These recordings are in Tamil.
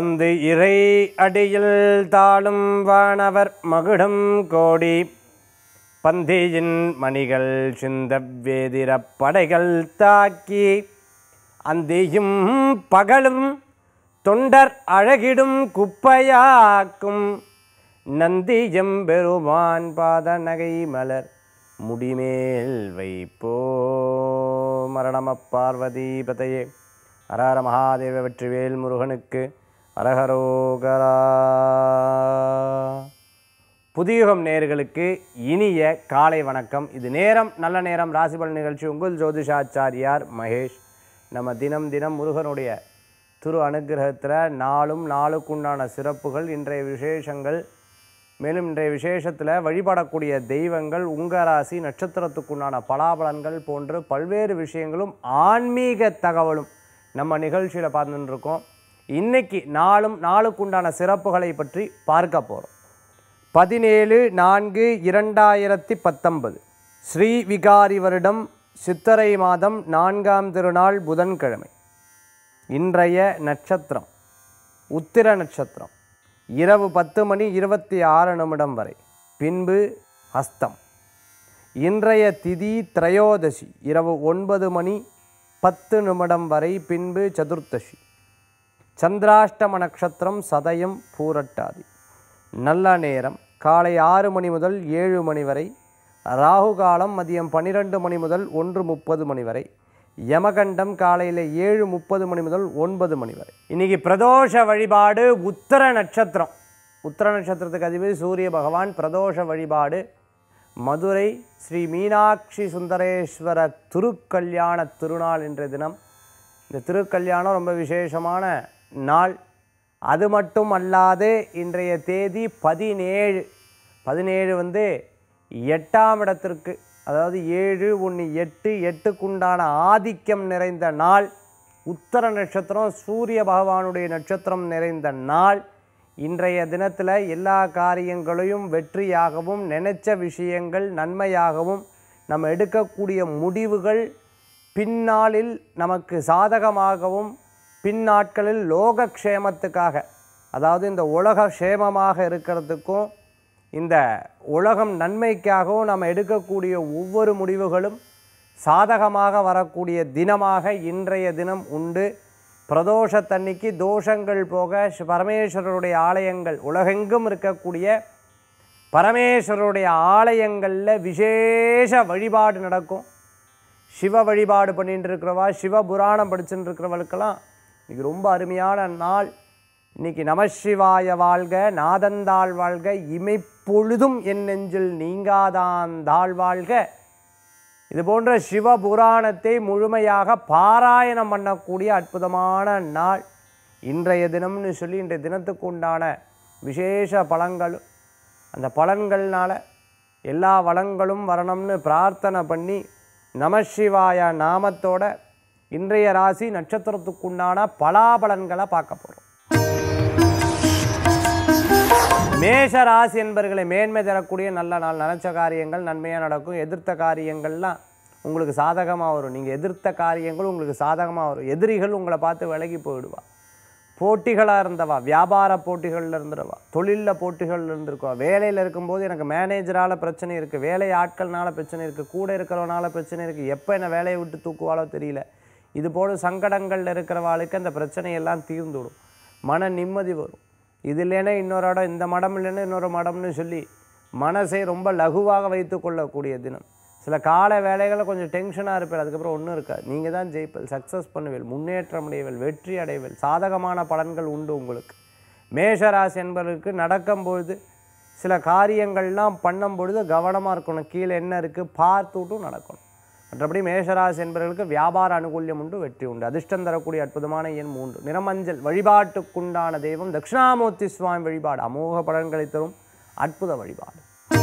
வந்து இறை அடியில் தாழும் வானவர் மகுடம் கோடி பந்தியின் மணிகள் சிந்த வேதிர படைகள் தாக்கி அந்தியும் பகலும் தொண்டர் அழகிடும் குப்பையாக்கும் நந்தியம் பெருமான் பாத நகை மலர் முடிமேல் வைப்போ மரணம பார்வதி பதையே ஹரஹர மகாதேவ வெற்றிவேல் முருகனுக்கு அரஹரோகரா புதியுகம் நேயர்களுக்கு இனிய காலை வணக்கம் இது நேரம் நல்ல நேரம் ராசிபலன் நிகழ்ச்சி உங்கள் ஜோதிஷாச்சாரியார் மகேஷ் நம்ம தினம் தினம் முருகனுடைய திரு அனுகிரகத்தில் நாளும் நாளுக்குண்டான சிறப்புகள் இன்றைய விசேஷங்கள் மேலும் இன்றைய விசேஷத்தில் வழிபடக்கூடிய தெய்வங்கள் உங்கள் ராசி நட்சத்திரத்துக்குண்டான பலாபலன்கள் போன்று பல்வேறு விஷயங்களும் ஆன்மீக தகவலும் நம்ம நிகழ்ச்சியில் பார்த்துட்டு இருக்கோம் இன்னைக்கு நாளும் நாளுக்குண்டான சிறப்புகளை பற்றி பார்க்க போகிறோம் பதினேழு நான்கு இரண்டாயிரத்தி பத்தொன்பது ஸ்ரீ விகாரி வருடம் சித்திரை மாதம் நான்காம் திருநாள் புதன்கிழமை இன்றைய நட்சத்திரம் உத்திர நட்சத்திரம் இரவு பத்து மணி இருபத்தி ஆறு நிமிடம் வரை பின்பு ஹஸ்தம் இன்றைய திதி திரையோதசி இரவு ஒன்பது மணி பத்து நிமிடம் வரை பின்பு சதுர்த்தசி சந்திராஷ்டம நட்சத்திரம் சதயம் பூரட்டாதி நல்ல நேரம் காலை ஆறு மணி முதல் ஏழு மணி வரை ராகு காலம் மதியம் பன்னிரெண்டு மணி முதல் ஒன்று முப்பது மணி வரை யமகண்டம் காலையில் ஏழு முப்பது மணி முதல் ஒன்பது மணி வரை இன்னைக்கு பிரதோஷ வழிபாடு உத்தர நட்சத்திரம் உத்தர நட்சத்திரத்துக்கு அதிபதி சூரிய பகவான் பிரதோஷ வழிபாடு மதுரை ஸ்ரீ மீனாட்சி சுந்தரேஸ்வர திருக்கல்யாண திருநாள் என்ற தினம் இந்த திருக்கல்யாணம் ரொம்ப விசேஷமான நாள் அது மட்டும் அல்லாது இன்றைய தேதி பதினேழு பதினேழு வந்து எட்டாம் இடத்திற்கு அதாவது ஏழு ஒன்று எட்டு எட்டுக்குண்டான ஆதிக்கம் நிறைந்த நாள் உத்தர நட்சத்திரம் சூரிய பகவானுடைய நட்சத்திரம் நிறைந்த நாள் இன்றைய தினத்தில் எல்லா காரியங்களையும் வெற்றியாகவும் நினைச்ச விஷயங்கள் நன்மையாகவும் நம்ம எடுக்கக்கூடிய முடிவுகள் பின்னாளில் நமக்கு சாதகமாகவும் பின்னாட்களில் லோகக்ஷேமத்துக்காக அதாவது இந்த உலக க்ஷேமமாக இருக்கிறதுக்கும் இந்த உலகம் நன்மைக்காகவும் நம்ம எடுக்கக்கூடிய ஒவ்வொரு முடிவுகளும் சாதகமாக வரக்கூடிய தினமாக இன்றைய தினம் உண்டு பிரதோஷத்தன்னைக்கு தோஷங்கள் போக ஸ்ரீ பரமேஸ்வரருடைய ஆலயங்கள் உலகெங்கும் இருக்கக்கூடிய பரமேஸ்வரருடைய ஆலயங்களில் விசேஷ வழிபாடு நடக்கும் சிவ வழிபாடு பண்ணிட்டு இருக்கிறவா சிவ புராணம் படிச்சுட்டு இருக்கிறவளுக்கெல்லாம் இன்னைக்கு ரொம்ப அருமையான நாள் இன்னைக்கு நமசிவாய வாழ்க நாதந்தாள் வாழ்க இமைப்பொழுதும் என் நெஞ்சில் நீங்காதான் தாழ் வாழ்க இது போன்ற சிவ புராணத்தை முழுமையாக பாராயணம் பண்ணக்கூடிய அற்புதமான நாள் இன்றைய தினம்னு சொல்லி இன்றைய தினத்துக்கு உண்டான விசேஷ பலன்கள் அந்த பலன்கள்னால எல்லா வளங்களும் வரணும்னு பிரார்த்தனை பண்ணி நமசிவாய நாமத்தோட இன்றைய ராசி நட்சத்திரத்துக்குண்டான பலாபலன்களை பார்க்க போகிறோம் மேஷ ராசி என்பர்களை மேன்மை தரக்கூடிய நல்ல நாள் நினச்ச காரியங்கள் நன்மையாக நடக்கும் எதிர்த்த காரியங்கள்லாம் உங்களுக்கு சாதகமாக வரும் நீங்கள் எதிர்த்த காரியங்கள் உங்களுக்கு சாதகமாக வரும் எதிரிகள் உங்களை பார்த்து விலகி போயிடுவா போட்டிகளாக இருந்தவா வியாபார போட்டிகளில் இருந்துருவா தொழிலில் போட்டிகளில் இருந்திருக்கவா வேலையில் இருக்கும்போது எனக்கு மேனேஜரால் பிரச்சனை இருக்குது வேலை ஆட்கள்னால பிரச்சனை இருக்குது கூட இருக்கிறவனால பிரச்சனை இருக்குது எப்போ என்ன வேலையை விட்டு தூக்குவாளோ தெரியல இது போல சங்கடங்களில் இருக்கிறவாளுக்கு அந்த பிரச்சனையெல்லாம் தீர்ந்துடும் மன நிம்மதி வரும் இது இல்லைன்னா இன்னொரு இடம் இந்த மடம் இல்லைன்னா இன்னொரு மடம்னு சொல்லி மனசை ரொம்ப லகுவாக வைத்து கொள்ளக்கூடிய தினம் சில கால வேலைகளில் கொஞ்சம் டென்ஷனாக இருப்பேன் அதுக்கப்புறம் ஒன்றும் இருக்காது நீங்கள் தான் ஜெயிப்பல் சக்ஸஸ் பண்ணுவேல் முன்னேற்றம் அடைவேல் வெற்றி அடைவேல் சாதகமான பலன்கள் உண்டு உங்களுக்கு மேஷராசி என்பவர்களுக்கு நடக்கும்பொழுது சில காரியங்கள்லாம் பண்ணும் பொழுது கவனமாக இருக்கணும் கீழே என்ன இருக்குது பார்த்துட்டும் நடக்கணும் மற்றபடி மேஷராசி என்பவர்களுக்கு வியாபார அனுகூல்யம் உண்டு வெற்றி உண்டு அதிர்ஷ்டம் தரக்கூடிய அற்புதமான எண் மூன்று நிறமஞ்சள் வழிபாட்டுக்குண்டான தெய்வம் தட்சிணாமூர்த்தி சுவாமி வழிபாடு அமோக பலன்களை தரும் அற்புத வழிபாடு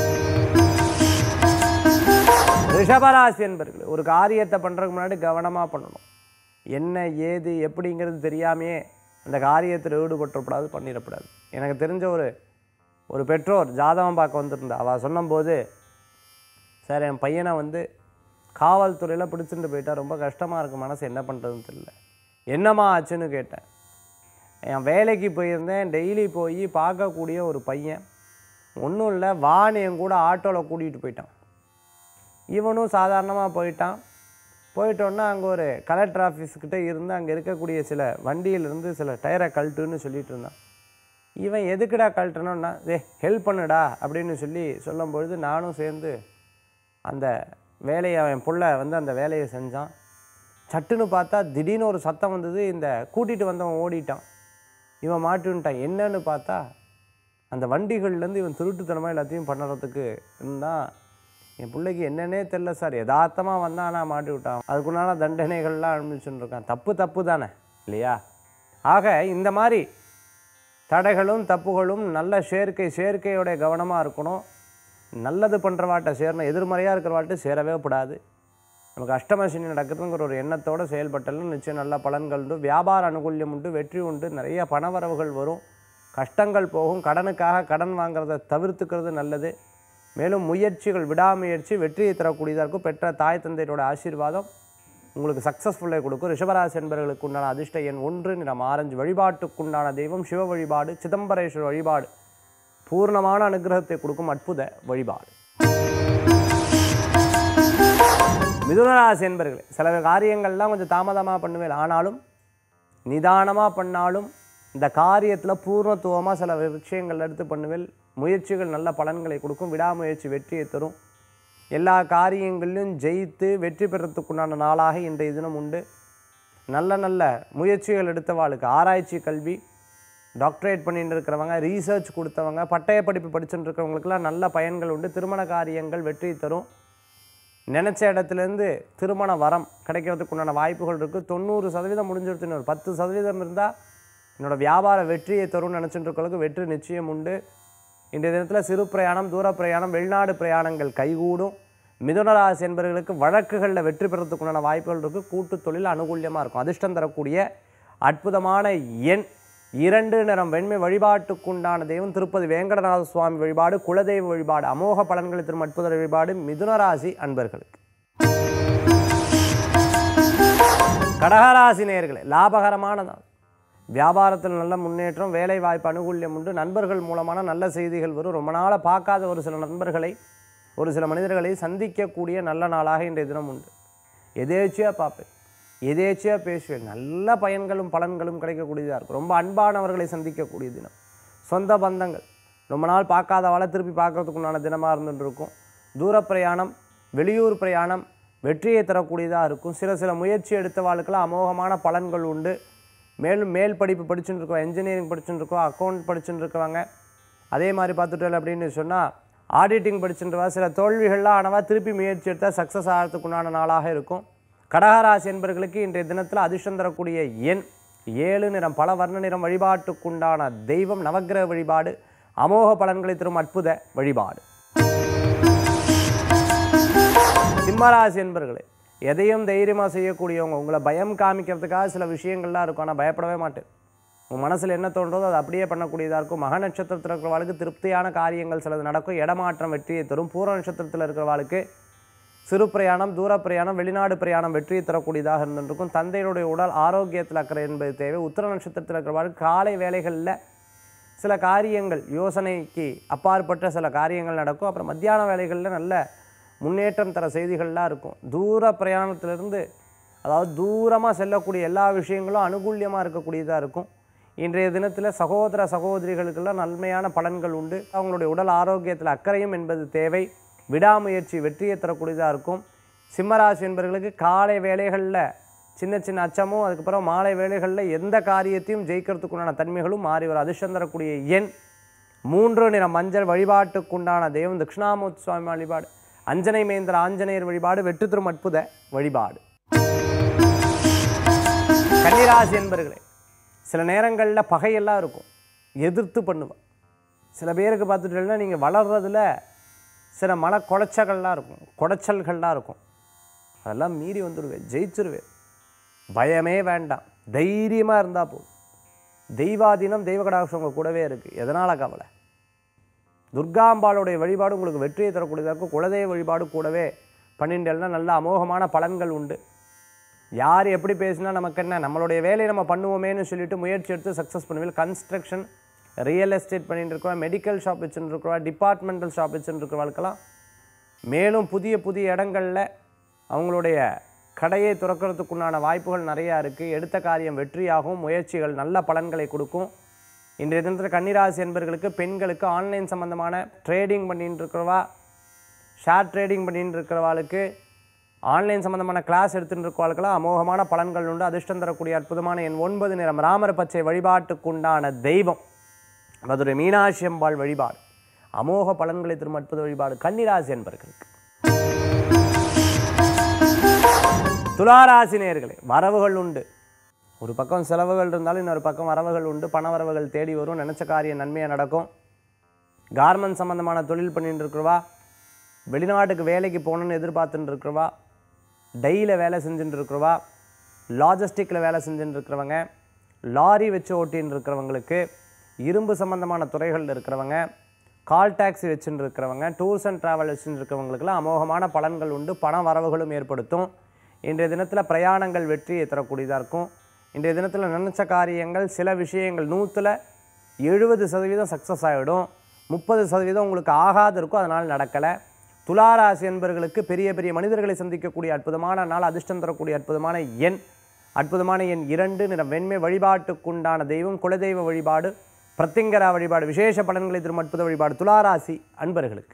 ரிஷபராசி என்பர்கள் ஒரு காரியத்தை பண்ணுறதுக்கு முன்னாடி கவனமாக பண்ணணும் என்ன ஏது எப்படிங்கிறது தெரியாமையே அந்த காரியத்தில் ஈடுபட்டுறப்படாது பண்ணிடக்கூடாது எனக்கு தெரிஞ்ச ஒரு ஒரு பெற்றோர் ஜாதகம் பார்க்க வந்திருந்தா அவள் சொன்னபோது சார் என் பையனை வந்து காவல்துறையில் பிடிச்சிட்டு போயிட்டா ரொம்ப கஷ்டமாக இருக்குது மனசு என்ன பண்ணுறதுன்னு தெரியல என்னம்மா ஆச்சுன்னு கேட்டேன் என் வேலைக்கு போயிருந்தேன் டெய்லி போய் பார்க்கக்கூடிய ஒரு பையன் ஒன்றும் இல்லை வான் என் கூட ஆட்டோவில் கூட்டிகிட்டு போயிட்டான் இவனும் சாதாரணமாக போயிட்டான் போயிட்டோன்னா அங்கே ஒரு கலெக்டர் ஆஃபீஸ்க்கிட்ட இருந்து அங்கே இருக்கக்கூடிய சில வண்டியிலிருந்து சில டயரை கழட்டுன்னு சொல்லிட்டு இருந்தான் இவன் எதுக்குடா கழட்டணும்னா ஏ ஹெல்ப் பண்ணுடா அப்படின்னு சொல்லி சொல்லும்பொழுது நானும் சேர்ந்து அந்த வேலையை அவன் புள்ள வந்து அந்த வேலையை செஞ்சான் சட்டுன்னு பார்த்தா திடீர்னு ஒரு சத்தம் வந்தது இந்த கூட்டிகிட்டு வந்தவன் ஓடிட்டான் இவன் மாட்டுன்ட்டான் என்னன்னு பார்த்தா அந்த வண்டிகள்லேருந்து இவன் திருட்டுத்தனமாக எல்லாத்தையும் பண்ணுறதுக்கு இருந்தான் என் பிள்ளைக்கு என்னன்னே தெரில சார் யதார்த்தமாக வந்தான் நான் மாட்டி விட்டான் அதுக்குண்டான தண்டனைகள்லாம் அனுபவிச்சுட்டு இருக்கான் தப்பு தப்பு தானே இல்லையா ஆக இந்த மாதிரி தடைகளும் தப்புகளும் நல்ல சேர்க்கை சேர்க்கையோட கவனமாக இருக்கணும் நல்லது பண்ணுறவாட்ட சேரணும் எதிர்மறையாக இருக்கிறவாட்ட சேரவே கூடாது நமக்கு அஷ்டமசனி நடக்குதுங்கிற ஒரு எண்ணத்தோடு செயல்பட்டாலும் நிச்சயம் நல்ல பலன்கள் உண்டு வியாபார அனுகூல்யம் உண்டு வெற்றி உண்டு நிறைய பணவரவுகள் வரும் கஷ்டங்கள் போகும் கடனுக்காக கடன் வாங்குறத தவிர்த்துக்கிறது நல்லது மேலும் முயற்சிகள் விடாமுயற்சி வெற்றியை தரக்கூடியதாக இருக்கும் பெற்ற தாய் தந்தையரோட ஆசீர்வாதம் உங்களுக்கு சக்ஸஸ்ஃபுல்லை கொடுக்கும் ரிஷபராசி என்பவர்களுக்கு உண்டான அதிர்ஷ்ட எண் ஒன்று நிறம் ஆரஞ்சு வழிபாட்டுக்குண்டான தெய்வம் சிவ வழிபாடு சிதம்பரேஸ்வரர் வழிபாடு பூர்ணமான அனுகிரகத்தை கொடுக்கும் அற்புத வழிபாடு மிதுனராசி என்பர்களே சில காரியங்கள்லாம் கொஞ்சம் தாமதமாக பண்ணுவேன் ஆனாலும் நிதானமாக பண்ணாலும் இந்த காரியத்தில் பூர்ணத்துவமாக சில விஷயங்கள் எடுத்து பண்ணுவேன் முயற்சிகள் நல்ல பலன்களை கொடுக்கும் விடாமுயற்சி வெற்றியை தரும் எல்லா காரியங்களிலும் ஜெயித்து வெற்றி பெறத்துக்குண்டான நாளாக இன்றைய தினம் உண்டு நல்ல நல்ல முயற்சிகள் எடுத்தவாளுக்கு ஆராய்ச்சி கல்வி டாக்டரேட் பண்ணிட்டு இருக்கிறவங்க ரீசர்ச் கொடுத்தவங்க பட்டய படிப்பு படிச்சுட்டு இருக்கிறவங்களுக்கெல்லாம் நல்ல பயன்கள் உண்டு திருமண காரியங்கள் வெற்றி தரும் நினச்ச இடத்துலேருந்து திருமண வரம் கிடைக்கிறதுக்கு உண்டான வாய்ப்புகள் இருக்குது தொண்ணூறு சதவீதம் முடிஞ்சிருச்சு ஒரு பத்து சதவீதம் இருந்தால் என்னோட வியாபார வெற்றியை தரும்னு நினச்சிட்டு இருக்கவங்களுக்கு வெற்றி நிச்சயம் உண்டு இன்றைய தினத்தில் சிறு பிரயாணம் தூர பிரயாணம் வெளிநாடு பிரயாணங்கள் கைகூடும் மிதுனராசி என்பவர்களுக்கு வழக்குகளில் வெற்றி பெறத்துக்கு உண்டான வாய்ப்புகள் இருக்குது கூட்டு தொழில் அனுகூல்யமாக இருக்கும் அதிர்ஷ்டம் தரக்கூடிய அற்புதமான எண் இரண்டு நிறம் வெண்மை வழிபாட்டுக்குண்டான தெய்வம் திருப்பதி வேங்கடநாத சுவாமி வழிபாடு குலதெய்வ வழிபாடு அமோக பலன்களை தரும் அற்புத வழிபாடு மிதுனராசி அன்பர்களுக்கு கடகராசி நேயர்களே லாபகரமான நாள் வியாபாரத்தில் நல்ல முன்னேற்றம் வேலை வாய்ப்பு அனுகூல்யம் உண்டு நண்பர்கள் மூலமான நல்ல செய்திகள் வரும் ரொம்ப நாளாக பார்க்காத ஒரு சில நண்பர்களை ஒரு சில மனிதர்களை சந்திக்கக்கூடிய நல்ல நாளாக இன்றைய தினம் உண்டு எதேச்சியாக பார்ப்பேன் எதேச்சியாக பேசுவேன் நல்ல பயன்களும் பலன்களும் கிடைக்கக்கூடியதாக இருக்கும் ரொம்ப அன்பானவர்களை சந்திக்கக்கூடிய தினம் சொந்த பந்தங்கள் ரொம்ப நாள் பார்க்காதவாளை திருப்பி பார்க்கறதுக்குண்டான தினமாக இருந்துட்டு இருக்கும் தூர பிரயாணம் வெளியூர் பிரயாணம் வெற்றியை தரக்கூடியதாக இருக்கும் சில சில முயற்சி எடுத்தவாளுக்கெல்லாம் அமோகமான பலன்கள் உண்டு மேலும் மேல் படிப்பு படிச்சுட்டு இருக்கோம் இன்ஜினியரிங் படிச்சுட்டு இருக்கோம் அக்கௌண்ட் படிச்சுட்டு இருக்கவங்க அதே மாதிரி பார்த்துட்டோம் அப்படின்னு சொன்னால் ஆடிட்டிங் படிச்சுட்டுவா சில தோல்விகள்லாம் ஆனவா திருப்பி முயற்சி எடுத்தால் சக்ஸஸ் ஆகிறதுக்குண்டான நாளாக இருக்கும் கடகராசி என்பவர்களுக்கு இன்றைய தினத்தில் அதிர்ஷ்டம் தரக்கூடிய எண் ஏழு நிறம் பல வர்ண நிறம் வழிபாட்டுக்குண்டான தெய்வம் நவக்கிரக வழிபாடு அமோக பலன்களை தரும் அற்புத வழிபாடு சிம்மராசி என்பர்களே எதையும் தைரியமாக செய்யக்கூடியவங்க உங்களை பயம் காமிக்கிறதுக்காக சில விஷயங்கள்லாம் இருக்கும் ஆனால் பயப்படவே மாட்டேன் உங்கள் மனசில் என்ன தோன்றதோ அதை அப்படியே பண்ணக்கூடியதாக இருக்கும் மக நட்சத்திரத்தில் இருக்கிறவாளுக்கு திருப்தியான காரியங்கள் சிலது நடக்கும் இடமாற்றம் வெற்றியை தரும் பூர நட்சத்திரத்தில் இருக்கிறவாளுக்கு சிறு பிரயாணம் தூர பிரயாணம் வெளிநாடு பிரயாணம் வெற்றியை தரக்கூடியதாக இருந்திருக்கும் தந்தையுடைய உடல் ஆரோக்கியத்தில் அக்கறை என்பது தேவை உத்திர நட்சத்திரத்தில் இருக்கிறவாளுக்கு காலை வேலைகளில் சில காரியங்கள் யோசனைக்கு அப்பாற்பட்ட சில காரியங்கள் நடக்கும் அப்புறம் மத்தியான வேலைகளில் நல்ல முன்னேற்றம் தர செய்திகள்லாம் இருக்கும் தூர பிரயாணத்திலிருந்து அதாவது தூரமாக செல்லக்கூடிய எல்லா விஷயங்களும் அனுகூல்யமாக இருக்கக்கூடியதாக இருக்கும் இன்றைய தினத்தில் சகோதர சகோதரிகளுக்கெல்லாம் நன்மையான பலன்கள் உண்டு அவங்களுடைய உடல் ஆரோக்கியத்தில் அக்கறையும் என்பது தேவை விடாமுயற்சி வெற்றியை தரக்கூடியதாக இருக்கும் சிம்மராசி என்பவர்களுக்கு காலை வேலைகளில் சின்ன சின்ன அச்சமும் அதுக்கப்புறம் மாலை வேலைகளில் எந்த காரியத்தையும் ஜெயிக்கிறதுக்குண்டான தன்மைகளும் மாறி வரும் அதிர்ஷ்டம் தரக்கூடிய எண் மூன்று நிற மஞ்சள் வழிபாட்டுக்குண்டான தெய்வம் தட்சிணாமூர்த்தி சுவாமி வழிபாடு அஞ்சனை மேந்திர ஆஞ்சநேயர் வழிபாடு வெற்றி தரும் அற்புத வழிபாடு கன்னிராசி என்பர்களே சில நேரங்களில் பகையெல்லாம் இருக்கும் எதிர்த்து பண்ணுவேன் சில பேருக்கு பார்த்துட்டீங்கன்னா நீங்கள் வளர்றதுல சில மன குடைச்சல்கள்லாம் இருக்கும் குடைச்சல்கள்லாம் இருக்கும் அதெல்லாம் மீறி வந்துடுவேன் ஜெயிச்சிருவேன் பயமே வேண்டாம் தைரியமாக இருந்தால் போதும் தெய்வாதீனம் தெய்வ கடாட்சம் உங்கள் கூடவே இருக்குது எதனால் கவலை துர்காம்பாளுடைய வழிபாடு உங்களுக்கு வெற்றியை தரக்கூடியதாக இருக்கும் குலதெய்வ வழிபாடு கூடவே பண்ணிட்டேன்னா நல்ல அமோகமான பலன்கள் உண்டு யார் எப்படி பேசினா நமக்கு என்ன நம்மளுடைய வேலையை நம்ம பண்ணுவோமேன்னு சொல்லிட்டு முயற்சி எடுத்து சக்ஸஸ் பண்ணுவேன் கன்ஸ்ட்ரக்ஷன் ரியல் எஸ்டேட் பண்ணிட்டு இருக்கிறோம் மெடிக்கல் ஷாப் வச்சுட்டு இருக்கிறோம் டிபார்ட்மெண்டல் ஷாப் வச்சுட்டு இருக்கிறவர்களுக்கெல்லாம் மேலும் புதிய புதிய இடங்களில் அவங்களுடைய கடையை துறக்கிறதுக்குண்டான வாய்ப்புகள் நிறையா இருக்குது எடுத்த காரியம் வெற்றியாகும் முயற்சிகள் நல்ல பலன்களை கொடுக்கும் இன்றைய தினத்தில் கன்னிராசி என்பர்களுக்கு பெண்களுக்கு ஆன்லைன் சம்மந்தமான ட்ரேடிங் பண்ணிட்டு இருக்கிறவா ஷேர் ட்ரேடிங் பண்ணிட்டு இருக்கிறவாளுக்கு ஆன்லைன் சம்மந்தமான கிளாஸ் எடுத்துட்டு இருக்கிறவாளுக்கெல்லாம் அமோகமான பலன்கள் உண்டு அதிர்ஷ்டம் தரக்கூடிய அற்புதமான என் ஒன்பது நிறம் ராமர் பச்சை வழிபாட்டுக்குண்டான தெய்வம் மதுரை மீனாட்சி அம்பாள் வழிபாடு அமோக பலன்களை தரும் அற்புத வழிபாடு கன்னிராசி என்பர்களுக்கு துளாராசி நேர்களே வரவுகள் உண்டு ஒரு பக்கம் செலவுகள் இருந்தாலும் இன்னொரு பக்கம் வரவுகள் உண்டு பண வரவுகள் தேடி வரும் நினச்ச காரியம் நன்மையாக நடக்கும் கார்மெண்ட் சம்மந்தமான தொழில் பண்ணிட்டு இருக்கிறவா வெளிநாட்டுக்கு வேலைக்கு போகணுன்னு எதிர்பார்த்துட்டு இருக்கிறவா டெய்லியில் வேலை செஞ்சுட்டு இருக்கிறவா லாஜிஸ்டிக்கில் வேலை செஞ்சுட்டு இருக்கிறவங்க லாரி வச்சு ஓட்டின்னு இருக்கிறவங்களுக்கு இரும்பு சம்மந்தமான துறைகளில் இருக்கிறவங்க கால் டாக்ஸி வச்சுட்டு இருக்கிறவங்க டூர்ஸ் அண்ட் ட்ராவல் வச்சுட்டு இருக்கிறவங்களுக்குலாம் அமோகமான பலன்கள் உண்டு பண வரவுகளும் ஏற்படுத்தும் இன்றைய தினத்தில் பிரயாணங்கள் வெற்றியை தரக்கூடியதாக இருக்கும் இன்றைய தினத்தில் நினச்ச காரியங்கள் சில விஷயங்கள் நூற்றில் எழுபது சதவீதம் சக்ஸஸ் ஆகிடும் முப்பது சதவீதம் உங்களுக்கு ஆகாது இருக்கும் அதனால் நடக்கலை துளாராசி என்பவர்களுக்கு பெரிய பெரிய மனிதர்களை சந்திக்கக்கூடிய அற்புதமான நாள் அதிர்ஷ்டம் தரக்கூடிய அற்புதமான எண் அற்புதமான எண் இரண்டு நிறம் வெண்மை வழிபாட்டுக்குண்டான தெய்வம் குலதெய்வ வழிபாடு பிரத்திங்கரா வழிபாடு விசேஷ பலன்களை தரும் அற்புத வழிபாடு துளாராசி அன்பர்களுக்கு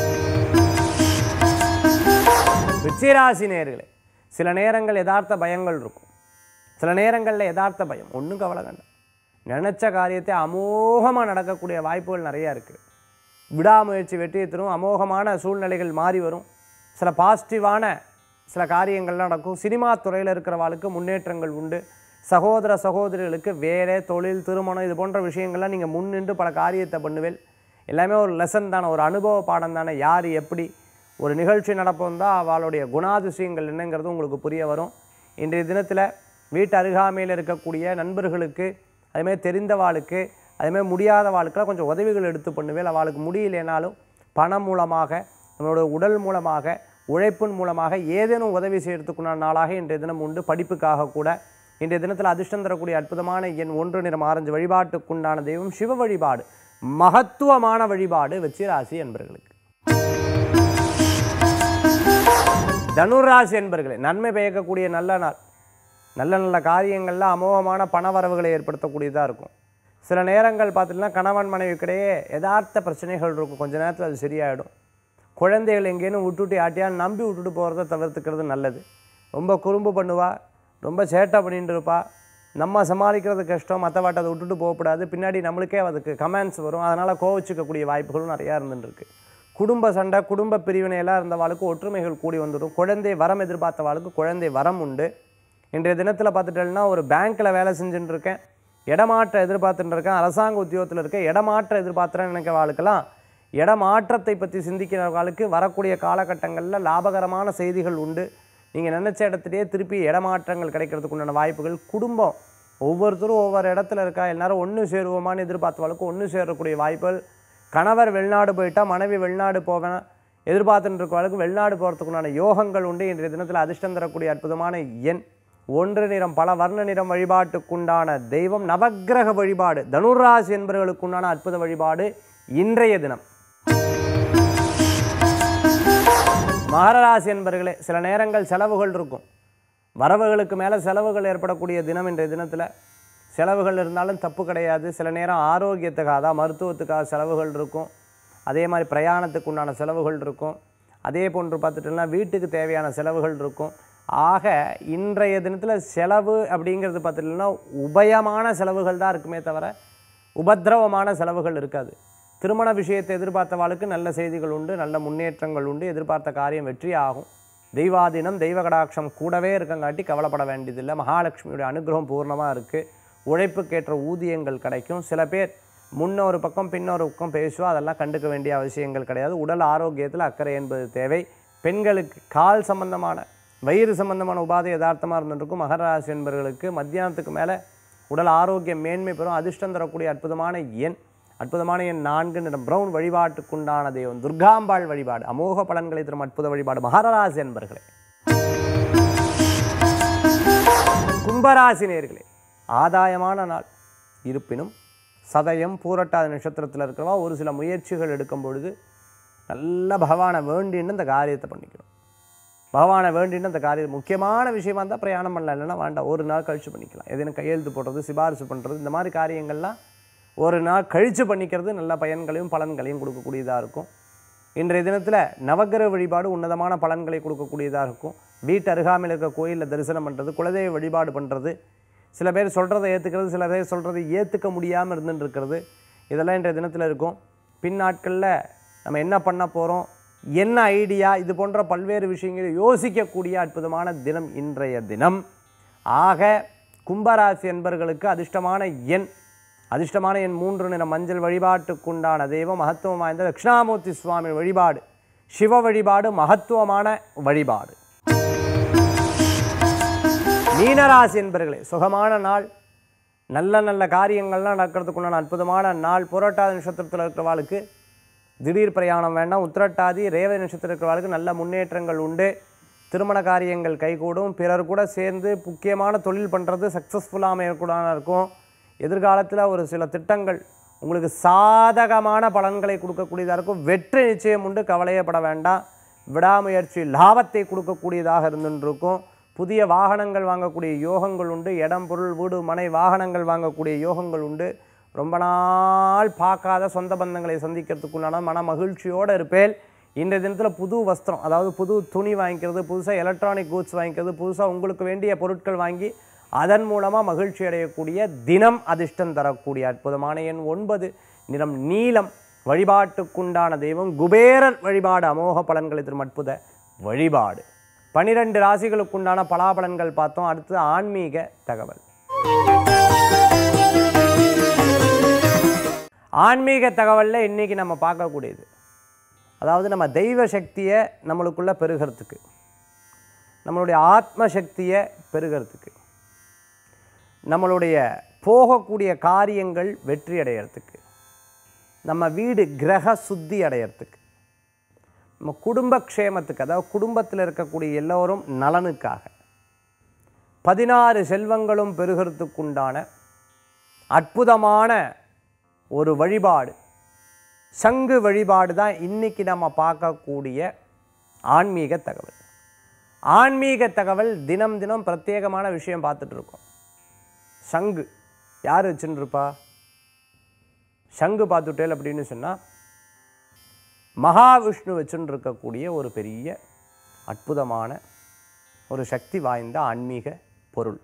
விச்சிராசி நேர்களே சில நேரங்கள் யதார்த்த பயங்கள் இருக்கும் சில நேரங்களில் யதார்த்த பயம் ஒன்றும் கவலை கண்டாம் நினச்ச காரியத்தை அமோகமாக நடக்கக்கூடிய வாய்ப்புகள் நிறையா இருக்குது விடாமுயற்சி வெற்றியை தரும் அமோகமான சூழ்நிலைகள் மாறி வரும் சில பாசிட்டிவான சில காரியங்கள்லாம் நடக்கும் சினிமா துறையில் இருக்கிறவாளுக்கு முன்னேற்றங்கள் உண்டு சகோதர சகோதரிகளுக்கு வேலை தொழில் திருமணம் இது போன்ற விஷயங்கள்லாம் நீங்கள் முன்னின்று பல காரியத்தை பண்ணுவேன் எல்லாமே ஒரு லெசன் தானே ஒரு அனுபவ பாடம் தானே யார் எப்படி ஒரு நிகழ்ச்சி நடப்போம் தான் அவளுடைய குணாதிசயங்கள் என்னங்கிறது உங்களுக்கு புரிய வரும் இன்றைய தினத்தில் வீட்டு அருகாமையில் இருக்கக்கூடிய நண்பர்களுக்கு அதுமாதிரி தெரிந்தவாளுக்கு அதுமாதிரி முடியாத வாழ்க்கெல்லாம் கொஞ்சம் உதவிகள் எடுத்து பண்ணுவேன் அவளுக்கு முடியலைனாலும் பணம் மூலமாக நம்மளோட உடல் மூலமாக உழைப்பின் மூலமாக ஏதேனும் உதவி செய்யறதுக்குண்டான நாளாக இன்றைய தினம் உண்டு படிப்புக்காக கூட இன்றைய தினத்தில் அதிர்ஷ்டம் தரக்கூடிய அற்புதமான எண் ஒன்று நிறம் ஆரஞ்சு வழிபாட்டுக்குண்டான தெய்வம் சிவ வழிபாடு மகத்துவமான வழிபாடு வெச்சிராசி என்பர்களுக்கு தனுராசி என்பர்களே நன்மை பயக்கக்கூடிய நல்ல நாள் நல்ல நல்ல காரியங்களில் அமோகமான பண வரவுகளை ஏற்படுத்தக்கூடியதாக இருக்கும் சில நேரங்கள் பார்த்திங்கன்னா கணவன் மனைவிக்கிடையே யதார்த்த பிரச்சனைகள் இருக்கும் கொஞ்ச நேரத்தில் அது சரியாயிடும் குழந்தைகள் எங்கேயும் விட்டுட்டு யாட்டியான்னு நம்பி விட்டுட்டு போகிறத தவிர்த்துக்கிறது நல்லது ரொம்ப குறும்பு பண்ணுவா ரொம்ப சேட்டை பண்ணிட்டு இருப்பா நம்ம சமாளிக்கிறது கஷ்டம் மற்றவாட்ட அதை விட்டுட்டு போகக்கூடாது பின்னாடி நம்மளுக்கே அதுக்கு கமெண்ட்ஸ் வரும் அதனால் கோவிச்சிக்கக்கூடிய வாய்ப்புகளும் நிறையா இருந்துருக்கு குடும்ப சண்டை குடும்ப பிரிவினை எல்லாம் இருந்தவாளுக்கு ஒற்றுமைகள் கூடி வந்துடும் குழந்தை வரம் எதிர்பார்த்தவாளுக்கு குழந்தை வரம் உண்டு இன்றைய தினத்தில் பார்த்துட்டேன்னா ஒரு பேங்க்கில் வேலை செஞ்சுட்டு இருக்கேன் இடமாற்றம் எதிர்பார்த்துட்டு இருக்கேன் அரசாங்க உத்தியோகத்தில் இருக்கேன் இடமாற்றம் எதிர்பார்த்துறேன்னு நினைக்கிறவாளுக்கெல்லாம் இடமாற்றத்தை பற்றி சிந்திக்கிறவர்களுக்கு வரக்கூடிய காலகட்டங்களில் லாபகரமான செய்திகள் உண்டு நீங்கள் நினச்ச இடத்துலையே திருப்பி இடமாற்றங்கள் கிடைக்கிறதுக்கு உண்டான வாய்ப்புகள் குடும்பம் ஒவ்வொருத்தரும் ஒவ்வொரு இடத்துல இருக்கா எல்லாரும் ஒன்று சேருவோமான்னு எதிர்பார்த்தவளுக்கு ஒன்று சேரக்கூடிய வாய்ப்புகள் கணவர் வெளிநாடு போயிட்டா மனைவி வெளிநாடு போவேன் எதிர்பார்த்துட்டு இருக்கவளுக்கு வெளிநாடு போகிறதுக்குண்டான யோகங்கள் உண்டு இன்றைய தினத்தில் அதிர்ஷ்டம் தரக்கூடிய அற்புதமான எண் ஒன்று நிறம் பல வர்ண நிறம் வழிபாட்டுக்குண்டான தெய்வம் நவக்கிரக வழிபாடு தனுராசி என்பவர்களுக்குண்டான அற்புத வழிபாடு இன்றைய தினம் மகர ராசி என்பர்களே சில நேரங்கள் செலவுகள் இருக்கும் வரவுகளுக்கு மேலே செலவுகள் ஏற்படக்கூடிய தினம் இன்றைய தினத்தில் செலவுகள் இருந்தாலும் தப்பு கிடையாது சில நேரம் ஆரோக்கியத்துக்காக அதான் மருத்துவத்துக்காக செலவுகள் இருக்கும் அதே மாதிரி பிரயாணத்துக்கு உண்டான செலவுகள் இருக்கும் அதே போன்று பார்த்துட்டோம்னா வீட்டுக்கு தேவையான செலவுகள் இருக்கும் ஆக இன்றைய தினத்தில் செலவு அப்படிங்கிறது பார்த்துட்டோம்னா உபயமான செலவுகள் தான் இருக்குமே தவிர உபத்திரவமான செலவுகள் இருக்காது திருமண விஷயத்தை எதிர்பார்த்தவாளுக்கு நல்ல செய்திகள் உண்டு நல்ல முன்னேற்றங்கள் உண்டு எதிர்பார்த்த காரியம் வெற்றி ஆகும் தெய்வாதீனம் தெய்வ கடாட்சம் கூடவே இருக்கங்காட்டி கவலைப்பட வேண்டியதில்லை மகாலட்சுமியுடைய அனுகிரகம் பூர்ணமாக இருக்குது உழைப்புக்கேற்ற ஊதியங்கள் கிடைக்கும் சில பேர் முன்ன ஒரு பக்கம் பின்னொரு பக்கம் பேசுவா அதெல்லாம் கண்டுக்க வேண்டிய அவசியங்கள் கிடையாது உடல் ஆரோக்கியத்தில் அக்கறை என்பது தேவை பெண்களுக்கு கால் சம்பந்தமான வயிறு சம்பந்தமான உபாதை யதார்த்தமாக இருந்துருக்கும் மகர ராசி என்பவர்களுக்கு மத்தியானத்துக்கு மேலே உடல் ஆரோக்கியம் மேன்மை பெறும் அதிர்ஷ்டம் தரக்கூடிய அற்புதமான எண் அற்புதமான எண் நான்கு நிறம் பிரவுன் வழிபாட்டுக்குண்டான தெய்வம் துர்காம்பாள் வழிபாடு அமோக பலன்களை தரும் அற்புத வழிபாடு மகர ராசி என்பர்களே கும்பராசி நேர்களே ஆதாயமான நாள் இருப்பினும் சதயம் பூரட்டாத நட்சத்திரத்தில் இருக்கிறவா ஒரு சில முயற்சிகள் எடுக்கும் பொழுது நல்ல பகவானை வேண்டின்னு இந்த காரியத்தை பண்ணிக்கணும் பகவானை வேண்டின்னு அந்த காரியம் முக்கியமான விஷயமா இருந்தால் பிரயாணம் பண்ணலாம் இல்லைன்னா வேண்டாம் ஒரு நாள் கழிச்சு பண்ணிக்கலாம் எதுவும் கையெழுத்து போடுறது சிபாரிசு பண்ணுறது இந்த மாதிரி காரியங்கள்லாம் ஒரு நாள் கழித்து பண்ணிக்கிறது நல்ல பயன்களையும் பலன்களையும் கொடுக்கக்கூடியதாக இருக்கும் இன்றைய தினத்தில் நவக்கிரக வழிபாடு உன்னதமான பலன்களை கொடுக்கக்கூடியதாக இருக்கும் வீட்டு அருகாமையில் இருக்க கோயிலில் தரிசனம் பண்ணுறது குலதெய்வ வழிபாடு பண்ணுறது சில பேர் சொல்கிறத ஏற்றுக்கிறது சில பேர் சொல்கிறத ஏற்றுக்க முடியாமல் இருந்துட்டு இருக்கிறது இதெல்லாம் இன்றைய தினத்தில் இருக்கும் பின் நாட்களில் நம்ம என்ன பண்ண போகிறோம் என்ன ஐடியா இது போன்ற பல்வேறு விஷயங்களை யோசிக்கக்கூடிய அற்புதமான தினம் இன்றைய தினம் ஆக கும்பராசி என்பர்களுக்கு அதிர்ஷ்டமான எண் அதிர்ஷ்டமான எண் மூன்று நிற மஞ்சள் வழிபாட்டுக்குண்டான தெய்வம் மகத்துவம் வாய்ந்த தட்சிணாமூர்த்தி சுவாமி வழிபாடு சிவ வழிபாடு மகத்துவமான வழிபாடு மீனராசி என்பர்களே சுகமான நாள் நல்ல நல்ல காரியங்கள்லாம் நடக்கிறதுக்குண்டான அற்புதமான நாள் புரட்டாதி நட்சத்திரத்தில் இருக்கிறவாளுக்கு திடீர் பிரயாணம் வேண்டாம் உத்திரட்டாதி ரேவதி நட்சத்திரம் இருக்கிறவாளுக்கு நல்ல முன்னேற்றங்கள் உண்டு திருமண காரியங்கள் கைகூடும் பிறர் கூட சேர்ந்து முக்கியமான தொழில் பண்ணுறது சக்ஸஸ்ஃபுல்லாக அமையக்கூடாது இருக்கும் எதிர்காலத்தில் ஒரு சில திட்டங்கள் உங்களுக்கு சாதகமான பலன்களை கொடுக்கக்கூடியதாக இருக்கும் வெற்றி நிச்சயம் உண்டு கவலையப்பட வேண்டாம் விடாமுயற்சி லாபத்தை கொடுக்கக்கூடியதாக இருந்துருக்கும் புதிய வாகனங்கள் வாங்கக்கூடிய யோகங்கள் உண்டு இடம் பொருள் வீடு மனை வாகனங்கள் வாங்கக்கூடிய யோகங்கள் உண்டு ரொம்ப நாள் பார்க்காத சொந்த பந்தங்களை சந்திக்கிறதுக்குண்டான மன மகிழ்ச்சியோடு இருப்பேன் இன்றைய தினத்தில் புது வஸ்திரம் அதாவது புது துணி வாங்கிக்கிறது புதுசாக எலக்ட்ரானிக் கூட்ஸ் வாங்கிக்கிறது புதுசாக உங்களுக்கு வேண்டிய பொருட்கள் வாங்கி அதன் மூலமாக மகிழ்ச்சி அடையக்கூடிய தினம் அதிர்ஷ்டம் தரக்கூடிய அற்புதமான எண் ஒன்பது நிறம் நீலம் வழிபாட்டுக்குண்டான தெய்வம் குபேரர் வழிபாடு அமோக பலன்களை தரும் அற்புத வழிபாடு பனிரெண்டு ராசிகளுக்குண்டான பலாபலன்கள் பார்த்தோம் அடுத்து ஆன்மீக தகவல் ஆன்மீக தகவலில் இன்றைக்கி நம்ம பார்க்கக்கூடியது அதாவது நம்ம தெய்வ சக்தியை நம்மளுக்குள்ளே பெருகிறதுக்கு நம்மளுடைய ஆத்ம சக்தியை பெருகிறதுக்கு நம்மளுடைய போகக்கூடிய காரியங்கள் வெற்றி அடையிறதுக்கு நம்ம வீடு கிரக சுத்தி அடையிறதுக்கு நம்ம குடும்ப க்ஷேமத்துக்கு அதாவது குடும்பத்தில் இருக்கக்கூடிய எல்லோரும் நலனுக்காக பதினாறு செல்வங்களும் பெருகிறதுக்குண்டான அற்புதமான ஒரு வழிபாடு சங்கு வழிபாடு தான் இன்றைக்கி நம்ம பார்க்கக்கூடிய ஆன்மீக தகவல் ஆன்மீக தகவல் தினம் தினம் பிரத்யேகமான விஷயம் பார்த்துட்டு இருக்கோம் சங்கு யார் வச்சுன்னு இருப்பா சங்கு பார்த்துட்டேல் அப்படின்னு சொன்னால் மகாவிஷ்ணு வச்சுன்னு இருக்கக்கூடிய ஒரு பெரிய அற்புதமான ஒரு சக்தி வாய்ந்த ஆன்மீக பொருள்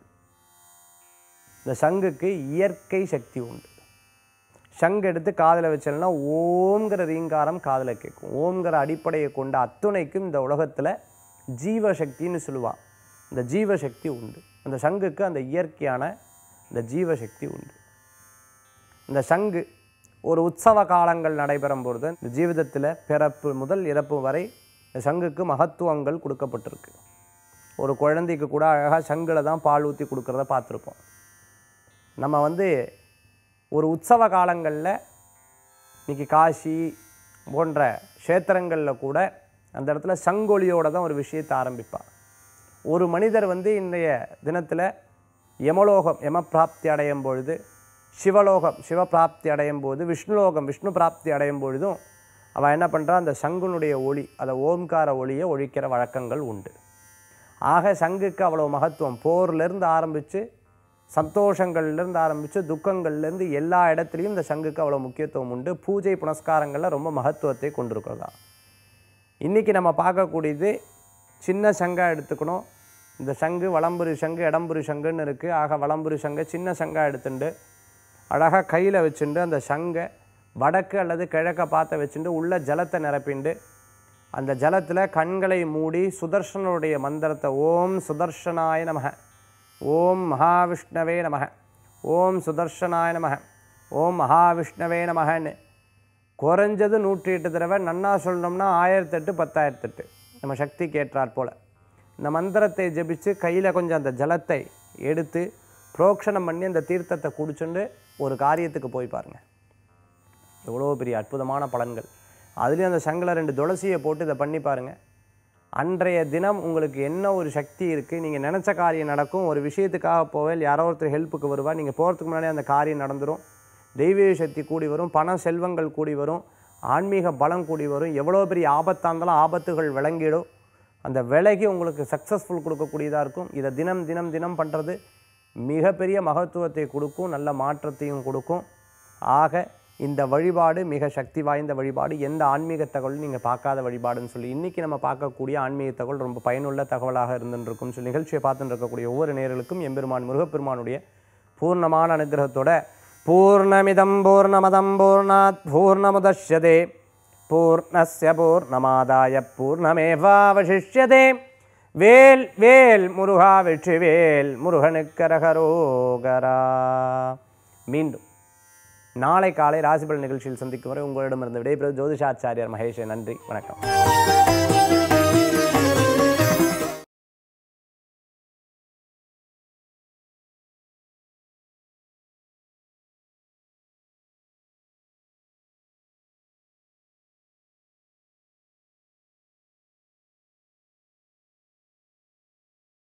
இந்த சங்குக்கு இயற்கை சக்தி உண்டு சங்கு எடுத்து காதில் வச்சோம்னா ஓம்ங்கிற ரீங்காரம் காதில் கேட்கும் ஓம்ங்கிற அடிப்படையை கொண்ட அத்துணைக்கும் இந்த உலகத்தில் ஜீவசக்தின்னு சொல்லுவாள் இந்த ஜீவசக்தி உண்டு அந்த சங்குக்கு அந்த இயற்கையான இந்த ஜீவசக்தி உண்டு இந்த சங்கு ஒரு உற்சவ காலங்கள் நடைபெறும் பொழுது இந்த ஜீவிதத்தில் பிறப்பு முதல் இறப்பு வரை இந்த சங்குக்கு மகத்துவங்கள் கொடுக்கப்பட்டிருக்கு ஒரு குழந்தைக்கு கூட அழகாக சங்கில் தான் பால் ஊற்றி கொடுக்குறத பார்த்துருப்போம் நம்ம வந்து ஒரு உற்சவ காலங்களில் இன்றைக்கி காசி போன்ற க்ஷேத்திரங்களில் கூட அந்த இடத்துல சங்கொலியோட தான் ஒரு விஷயத்தை ஆரம்பிப்பாள் ஒரு மனிதர் வந்து இன்றைய தினத்தில் யமலோகம் யமப்பிராப்தி அடையும் பொழுது சிவலோகம் சிவபிராப்தி அடையும் போது விஷ்ணுலோகம் விஷ்ணு பிராப்தி அடையும் பொழுதும் அவன் என்ன பண்ணுறா அந்த சங்குனுடைய ஒளி அந்த ஓம்கார ஒளியை ஒழிக்கிற வழக்கங்கள் உண்டு ஆக சங்குக்கு அவ்வளோ மகத்துவம் போர்லேருந்து ஆரம்பித்து சந்தோஷங்கள்லேருந்து ஆரம்பித்து துக்கங்கள்லேருந்து எல்லா இடத்துலையும் இந்த சங்குக்கு அவ்வளோ முக்கியத்துவம் உண்டு பூஜை புனஸ்காரங்களில் ரொம்ப மகத்துவத்தை கொண்டிருக்கிறதா இன்றைக்கி நம்ம பார்க்கக்கூடியது சின்ன சங்காக எடுத்துக்கணும் இந்த சங்கு வலம்புரி சங்கு இடம்புரி சங்குன்னு இருக்குது ஆக வலம்புரி சங்கை சின்ன சங்காக எடுத்துட்டு அழகாக கையில் வச்சுட்டு அந்த சங்கை வடக்கு அல்லது கிழக்க பார்த்த வச்சுட்டு உள்ள ஜலத்தை நிரப்பிண்டு அந்த ஜலத்தில் கண்களை மூடி சுதர்ஷனுடைய மந்திரத்தை ஓம் சுதர்ஷனாய நமக ஓம் மகாவிஷ்ணவே நமக ஓம் சுதர்ஷனாய நமக ஓம் மகாவிஷ்ணவே நமகன்னு குறைஞ்சது நூற்றி எட்டு தடவை நன்னா சொல்லணும்னா ஆயிரத்தெட்டு பத்தாயிரத்தெட்டு நம்ம சக்திக்கு ஏற்றாற் போல் இந்த மந்திரத்தை ஜெபிச்சு கையில் கொஞ்சம் அந்த ஜலத்தை எடுத்து புரோக்ஷணம் பண்ணி அந்த தீர்த்தத்தை குடிச்சுண்டு ஒரு காரியத்துக்கு போய் பாருங்க எவ்வளோ பெரிய அற்புதமான பலன்கள் அதுலேயும் அந்த சங்கில் ரெண்டு துளசியை போட்டு இதை பண்ணி பாருங்கள் அன்றைய தினம் உங்களுக்கு என்ன ஒரு சக்தி இருக்குது நீங்கள் நினச்ச காரியம் நடக்கும் ஒரு விஷயத்துக்காக போவேல் யாரோ ஒருத்தர் ஹெல்ப்புக்கு வருவா நீங்கள் போகிறதுக்கு முன்னாடி அந்த காரியம் நடந்துடும் தெய்வீக சக்தி கூடி வரும் பண செல்வங்கள் கூடி வரும் ஆன்மீக பலம் கூடி வரும் எவ்வளோ பெரிய ஆபத்தாக இருந்தாலும் ஆபத்துகள் விளங்கிடும் அந்த விலகி உங்களுக்கு சக்ஸஸ்ஃபுல் கொடுக்கக்கூடியதாக இருக்கும் இதை தினம் தினம் தினம் பண்ணுறது மிகப்பெரிய மகத்துவத்தை கொடுக்கும் நல்ல மாற்றத்தையும் கொடுக்கும் ஆக இந்த வழிபாடு மிக சக்தி வாய்ந்த வழிபாடு எந்த ஆன்மீக தகவலும் நீங்கள் பார்க்காத வழிபாடுன்னு சொல்லி இன்றைக்கி நம்ம பார்க்கக்கூடிய ஆன்மீக தகவல் ரொம்ப பயனுள்ள தகவலாக இருந்துருக்கும் சொல்லி நிகழ்ச்சியை பார்த்துட்டு இருக்கக்கூடிய ஒவ்வொரு நேர்களுக்கும் எம்பெருமான் முருகப்பெருமானுடைய பூர்ணமான அனுகிரகத்தோட பூர்ணமிதம் பூர்ணமதம் பூர்ணாத் பூர்ணமுதஷ்யதே பூர்ணஸ்ய பூர்ணமாதாய பூர்ணமேவாவசிஷ்யதே வேல் வேல் முருகா வெற்றி வேல் முருகனுக்கரகரோகரா மீண்டும் நாளை காலை ராசிபலன் நிகழ்ச்சியில் சந்திக்கும் வரை உங்களிடமிருந்து விடைபெறுவது ஜோதிஷாச்சாரியார் மகேஷ் நன்றி வணக்கம்